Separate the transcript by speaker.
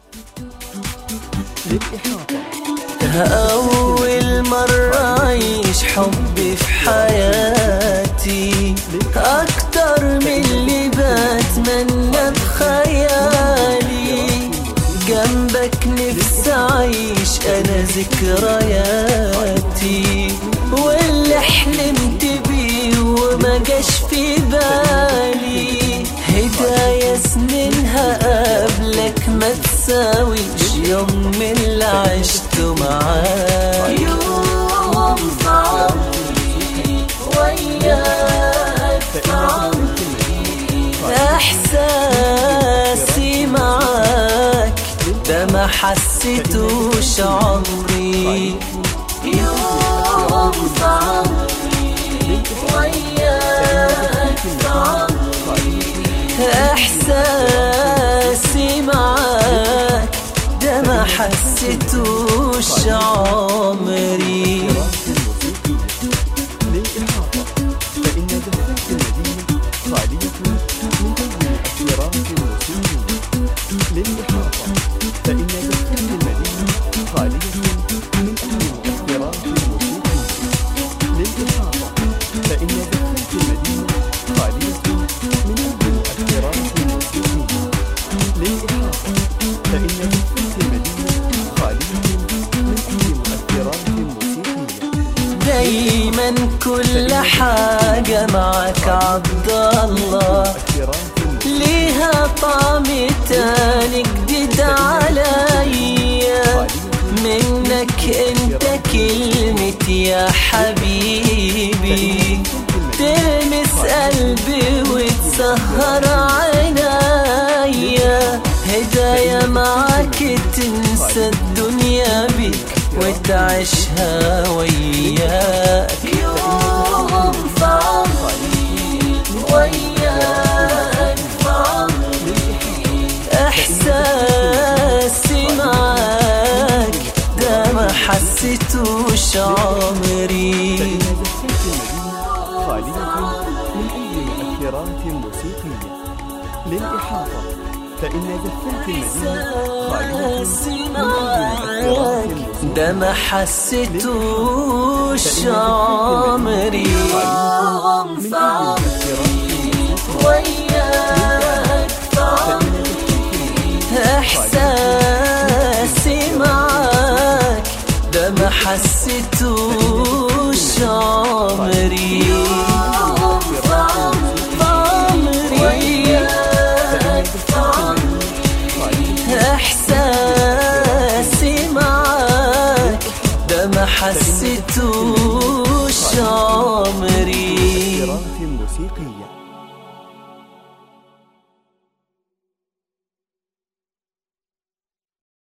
Speaker 1: أول مرة أعيش حبي في حياتي أكتر من اللي بتمنى بخيالي جنبك نفسي أعيش أنا ذكرياتي واللي حلمت بيه وما جاش في بالي هدايا سنينها قبلك ما تساويش يوم من اللي عشته معاك يوم في عمري وياك في عمري احساسي معاك ده ما حسيتوش عمري يوم في عمري وياك في عمري احساسي معاك ده ما حسيتوش عمري
Speaker 2: للإحاطة فإن دفات المدينة خالية من أي مؤثرات موسيقية للإحاطة فإن دفات المدينة خالية من أي مؤثرات موسيقية للإحاطة فإن دفات المدينة خالية من أي مؤثرات موسيقية للإحاطة فإن دفات المدينة خالية من أي مؤثرات موسيقية
Speaker 1: دايما كل حاجة معك عبد الله
Speaker 2: مؤثرات
Speaker 1: ليها طعم تاني جديد عليا منك انت كلمتي يا حبيبي تلمس قلبي وتسهر عينيا هدايا معاك تنسى الدنيا بيك وتعيشها وياك يوم في عمري وياك في عمري احساسي معاك ده ما حسيتوش عمري
Speaker 2: خالية من أي مؤثرات موسيقية للإحاطة فإن زفات المدينة خالية
Speaker 1: احساسي
Speaker 2: من أي مؤثرات
Speaker 1: معاك
Speaker 2: موسيقية
Speaker 1: ده ما حسيتوش عمري يوم
Speaker 2: من
Speaker 1: في
Speaker 2: أي
Speaker 1: عمري
Speaker 2: مؤثرات
Speaker 1: وياك في عمري احساسي معاك ده ما حسيتوش عمري يوم في عمري وياك في عمري احساسي معاك ده ما حسيتوش عمري
Speaker 2: مؤثرات موسيقية